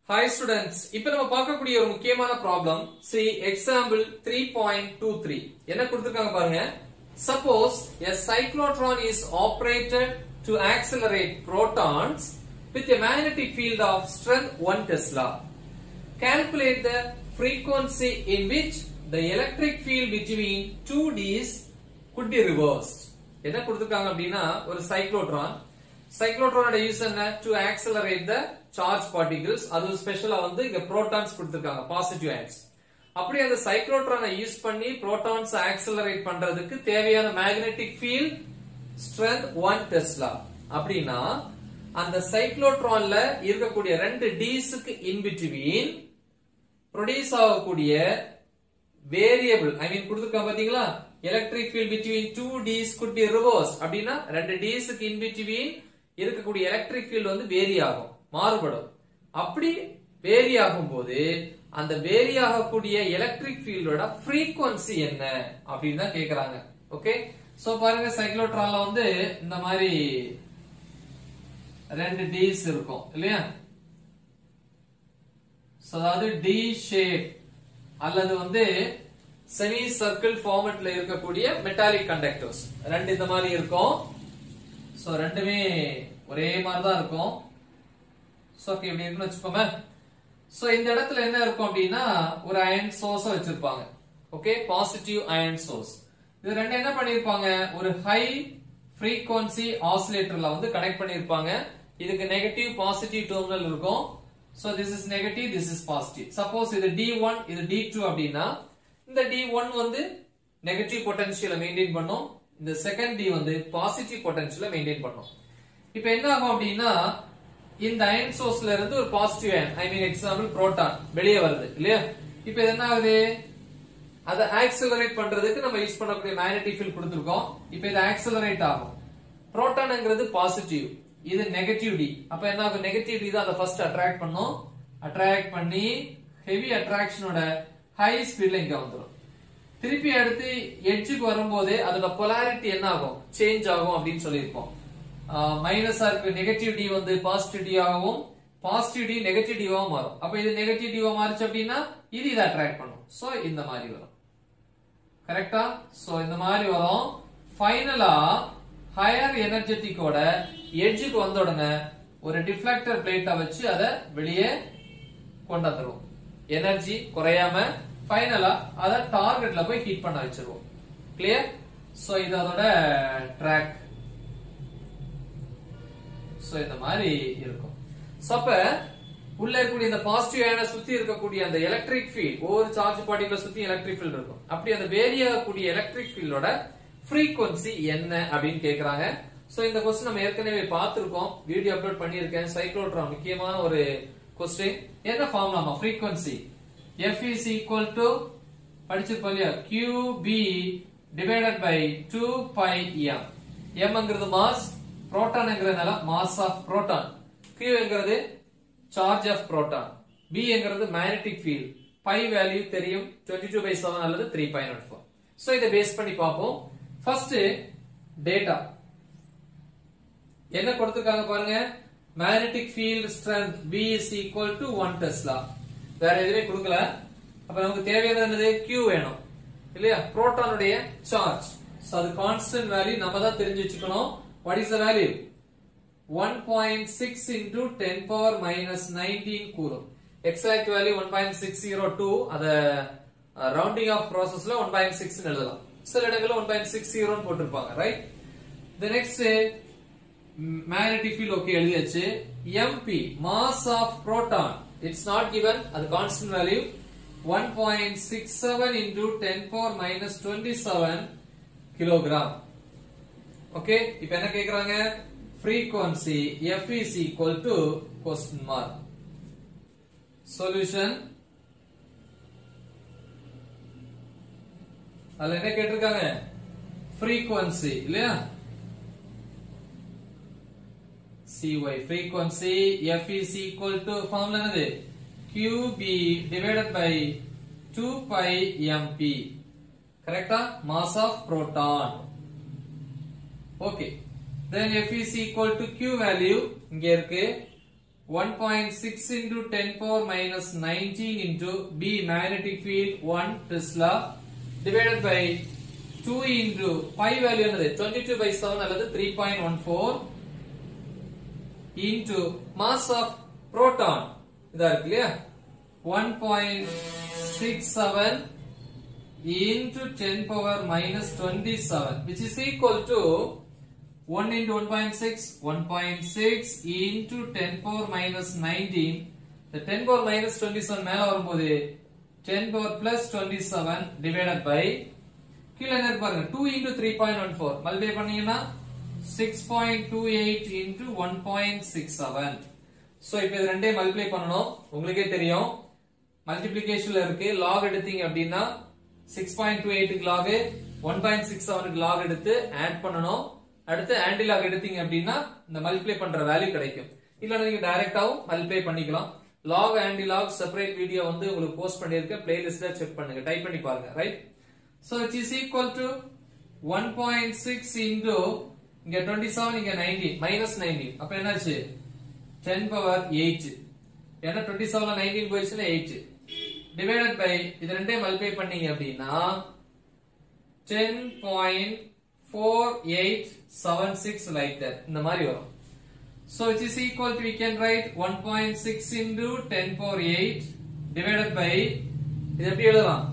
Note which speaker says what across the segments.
Speaker 1: hi students இப்ப நம்ம பார்க்கக்கூடிய ஒரு முக்கியமான problem see example three point two three என்ன கொடுத்திருக்காங்க பாருங்க suppose a cyclotron is operated to accelerate protons with a magnetic field of strength 1 tesla calculate the frequency in which the electric field between two Ds could be reversed என்ன கொடுத்திருக்காங்க அப்படின்னா ஒரு cyclotron சைக்ளோட்ரானோட use என்ன to accelerate the charge particles அது ஸ்பெஷலா வந்து இங்க புரோட்டான்ஸ் கொடுத்திருக்காங்க பாசிட்டிவ் ஆக்ஸ் அப்படி அந்த சைக்ளோட்ரானை யூஸ் பண்ணி புரோட்டான்ஸ் ஆக்சலரேட் பண்றதுக்கு தேவையான magnetic field strength one tesla அப்படின்னா அந்த சைக்ளோட்ரான்ல இருக்கக்கூடிய ரெண்டு டீஸுக்கு இன் பிட்வீன் ப்ரொடியூஸ் ஆகக்கூடிய வேரியபிள் ஐ மீன் கொடுத்துருக்காங்க பாத்தீங்களா electric field between two dees could be reverse அப்படின்னா ரெண்டு டீஸுக்கு இன் பிட்வீன் இருக்கக்கூடிய எலக்ட்ரிக் ஃபீல்ட் வந்து வேரி ஆகும் மாறுபடும் அப்படி வேரி ஆகும் போது அந்த வேரி ஆகக்கூடிய எலக்ட்ரிக் ஃபீல்டோட ஃப்ரீக்வன்சி என்ன அப்படின்னு தான் கேக்குறாங்க ஓகே சோ பாருங்க சைக்ளோட்ரான்ல வந்து இந்த மாதிரி ரெண்டு டீஸ் இருக்கும் இல்லையா So, அதாவது டி ஷேப் அல்லது வந்து செமி சர்க்கிள் ஃபார்மட்ல இருக்கக்கூடிய மெட்டாலிக் கண்டக்டர்ஸ் ரெண்டு இந்த மாதிரி இருக்கும் சோ ரெண்டுமே ஒரே மாதிரி தான் இருக்கும் சோ ஓகே இப்படி இருக்குன்னு வச்சுக்கோமே சோ இந்த இடத்துல என்ன இருக்கும் அப்படின்னா ஒரு அயன் சோர்ஸ் வச்சிருப்பாங்க ஓகே பாசிட்டிவ் அயன் சோர்ஸ் இது ரெண்டு என்ன பண்ணிருப்பாங்க ஒரு ஹை frequency ஆசிலேட்டர்ல வந்து கனெக்ட் பண்ணிருப்பாங்க இதுக்கு நெகட்டிவ் பாசிட்டிவ் டெர்மினல் இருக்கும் so this is negative this is positive suppose இது D1 இது D2 அப்படின்னா இந்த D1 வந்து நெகட்டிவ் பொட்டன்ஷியலை மெயின்டைன் பண்ணும் இந்த செகண்ட் D வந்து பாசிட்டிவ் பொட்டன்ஷியலை மெயின்டைன் பண்ணும் இப்போ என்ன ஆகும் அப்படின்னா இந்த அயன் சோர்ஸ்ல இருந்து ஒரு positive ion I mean example proton வெளியே வருது இல்லையா இப்போ இது என்ன ஆகுது அதை ஆக்சலரேட் பண்றதுக்கு நம்ம யூஸ் பண்ணக்கூடிய மேக்னெட்டிக் ஃபீல்ட் கொடுத்திருக்கோம் இப்போ இது ஆக்சலரேட் ஆகும் புரோட்டான்ங்கிறது பாசிட்டிவ் இது நெகட்டிவ் டி அப்ப என்ன ஆகும் நெகட்டிவ் டி தான் அதை ஃபர்ஸ்ட் அட்ராக்ட் பண்ணும் அட்ராக்ட் பண்ணி ஹெவி அட்ராக்ஷனோட ஹை ஸ்பீட்ல இங்க வந்துடும் திருப்பி அடுத்து எட்ஜுக்கு வரும்போது அதோட பொலாரிட்டி என்ன ஆகும் சேஞ்ச் ஆகும் அப்படின்னு சொல்லியிருப்போம் மைனஸா இருக்கு நெகட்டிவ் டி வந்து பாசிட்டிவ் டி ஆகவும் பாசிட்டிவ் டி நெகட்டிவ் டிவாவும் மாறும் அப்ப இது நெகட்டிவ் டிவா மாறுச்சு அப்படின்னா இது இதை அட்ராக்ட் பண்ணும் சோ இந்த மாதிரி வரும் கரெக்டா சோ இந்த மாதிரி வரும் ஃபைனலா ஹையர் எனர்ஜெட்டிக்கோட எட்ஜுக்கு வந்த உடனே ஒரு டிஃப்ளெக்டர் பிளேட்டை வச்சு அதை வெளியே கொண்டு வந்துருவோம் எனர்ஜி குறையாம ஃபைனலா அதை டார்கெட்ல போய் ஹீட் பண்ண வச்சிருவோம் கிளியர் சோ இது அதோட ட்ராக் சோ இந்த மாதிரி இருக்கும் சோ அப்ப உள்ள இருக்கக்கூடிய இந்த பாசிட்டிவ் அயனை சுத்தி இருக்கக்கூடிய அந்த எலக்ட்ரிக் ஃபீல்ட் ஒவ்வொரு சார்ஜ் பார்ட்டிகளை சுத்தி எலக்ட்ரிக் ஃபீல்ட் இருக்கும் அப்படி அந்த வேரி ஆகக்கூடிய எலக்ட்ரிக் ஃபீல்டோட ஃப்ரீக்வன்சி என்ன அப்படின்னு கேக்குறாங்க சோ இந்த கொஸ்டின் நம்ம ஏற்கனவே பார்த்திருக்கோம் வீடியோ அப்லோட் பண்ணியிருக்கேன் சைக்ளோட்ரான் முக்கியமான ஒரு கொஸ்டின் என்ன ஃபார்முலாமா frequency F is equal to படிச்சிருப்போம் இல்லையா Q B divided by two pi M எம்ங்கிறது மாஸ் புரோட்டான்ங்கிறதுனால மாஸ் ஆஃப் புரோட்டான் கியூ என்கிறது சார்ஜ் ஆஃப் புரோட்டான் பி என்கிறது மேக்னெட்டிக் ஃபீல்ட் பை வேல்யூ தெரியும் டுவெண்ட்டி டூ பை செவன் அல்லது three by not four so இதை base பண்ணி பார்ப்போம் ஃபர்ஸ்ட் டேட்டா என்ன கொடுத்திருக்காங்க பாருங்க magnetic field strength B is equal to 1 Tesla வேற எதுவுமே கொடுக்கல அப்ப நமக்கு தேவையானது என்னது Q வேணும் இல்லையா புரோட்டானுடைய சார்ஜ் சோ அது கான்ஸ்டன்ட் வேல்யூ நம்ம தான் தெரிஞ்சு வச்சுக்கணும் what is the value 1.6 into 10 power minus 19 coulomb exact value 1.602 அத ரவுண்டிங் ஆஃப் ப்ராசஸ்ல 1.6 எழுதலாம் சில இடங்கள்ல 1.60 போட்டிருப்பாங்க write the next magnetic field okay எழுதியாச்சு MP mass of proton it's not given அது constant value 1.67 into 10 power minus 27 kilogram okay இப்போ என்ன கேக்குறாங்க frequency f is equal to question mark solution அதுல என்ன கேட்டிருக்காங்க frequency இல்லையா cy frequency f is equal to formula என்னது qb divided by 2 pi mp கரெக்டா mass of proton okay then f is equal to q value இங்க இருக்கு 1.6 into 10 power minus 19 into B magnetic field 1 Tesla divided by 2 into pi value என்னது 22 by 7 அல்லது 3.14 into mass of proton இதா இருக்கு இல்லையா 1.67 into 10 power minus 27 which is equal to 1 into 1.6 1.6 into 10 power minus 19 the 10 power minus 27 மேல வரும்போது 10 power plus 27 divided by கீழ என்ன இருக்கு பாருங்க 2 into 3.14 மல்டிப்ளை பண்ணீங்கன்னா 6.28 into 1.67 சோ இப்போ இது ரெண்டையும் மல்டிப்ளை பண்ணனும் உங்களுக்கே தெரியும் மல்டிப்ளிகேஷன்ல இருக்கு லாக் எடுத்தீங்க அப்படின்னா 6.28 க்கு லாக் 1.67 க்கு லாக் எடுத்து ஆட் பண்ணனும் அடுத்து ஆன்டி லாக் எடுத்தீங்க அப்படின்னா இந்த மல்டிப்ளை பண்ற வேல்யூ கிடைக்கும் இல்ல நீங்க டைரக்டாவும் மல்டிப்ளை பண்ணிக்கலாம் log anti log separate video வந்து உங்களுக்கு போஸ்ட் பண்ணிருக்கேன் பிளேலிஸ்ட்ல செக் பண்ணுங்க டைப் பண்ணி பாருங்க right so it is equal to 1.6 into இங்க 27 இங்க 19 மைனஸ் 19 அப்ப என்னாச்சு 10 பவர் 8 ஏன்னா 27 ல 19 போயிடுச்சுன்னா 8 டிவைடட் பை இது ரெண்டையும் மல்டிப்ளை பண்ணீங்க அப்படின்னா 10.4876 like that இந்த மாதிரி வரும் so it is equal to we can write 1.6 into 10 power 8 divided by இது எப்படி எழுதலாம்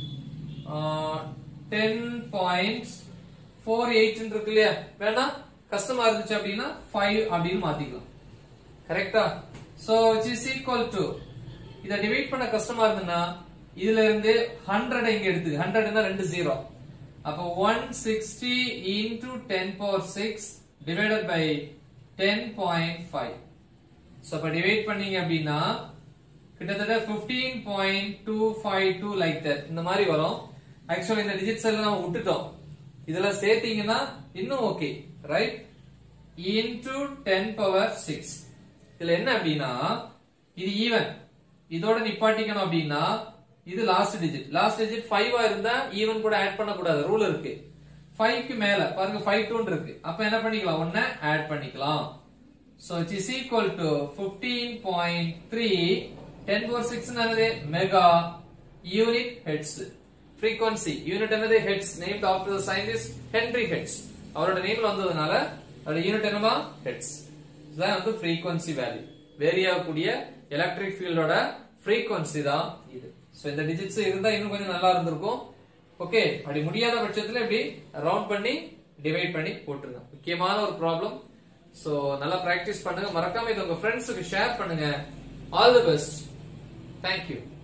Speaker 1: டென் பாயிண்ட் ஃபோர் எயிட் இருக்கு இல்லையா வேணா கஷ்டமா இருந்துச்சு அப்படின்னா ஃபைவ் அப்படின்னு மாத்திக்கலாம் கரெக்டா சோ இஸ் ஈக்குவல் டு இத டிவைட் பண்ண கஷ்டமா இருந்ததுன்னா இதுல இருந்து ஹண்ட்ரட் இங்க எடுத்து ஹண்ட்ரட்னா ரெண்டு ஜீரோ அப்போ one sixty into ten power six divided by ten point five so அப்ப டிவைட் பண்ணீங்க அப்படின்னா கிட்டத்தட்ட fifteen point two five two like that இந்த மாதிரி வரும் ஆக்சுவலி இந்த டிஜிட்ஸ் எல்லாம் நம்ம விட்டுட்டோம் இதெல்லாம் சேர்த்தீங்கன்னா இன்னும் okay right into ten power six இதுல என்ன அப்படின்னா இது ஈவன் இதோட நிப்பாட்டிக்கணும் அப்படின்னா இது லாஸ்ட் டிஜிட் லாஸ்ட் டிஜிட் ஃபைவா இருந்தா ஈவன் கூட ஆட் பண்ணக்கூடாது ரூல் இருக்கு ஃபைவ்க்கு மேல பாருங்க ஃபைவ் டூ இருக்கு அப்ப என்ன பண்ணிக்கலாம் ஒன்ன ஆட் பண்ணிக்கலாம் so it is equal to fifteen point three ten power six என்னது mega unit hertz frequency unit என்னது hertz named after the scientist Henry Hertz அவரோட நேம்ல வந்ததுனால அதோட யூனிட் என்னவா ஹெட்ஸ் இதுதான் வந்து frequency வேல்யூ வேரி ஆகக்கூடிய எலக்ட்ரிக் ஃபீல்டோட frequency தான் இது சோ இந்த டிஜிட்ஸ் இருந்தா இன்னும் கொஞ்சம் நல்லா இருந்திருக்கும் ஓகே அப்படி முடியாத பட்சத்துல இப்படி ரவுண்ட் பண்ணி டிவைட் பண்ணி போட்டுருங்க முக்கியமான ஒரு ப்ராப்ளம் சோ நல்லா பிராக்டிஸ் பண்ணுங்க மறக்காம இது உங்க ஃப்ரெண்ட்ஸுக்கு ஷேர் பண்ணுங்க ஆல் தி பெஸ்ட் தேங்க்யூ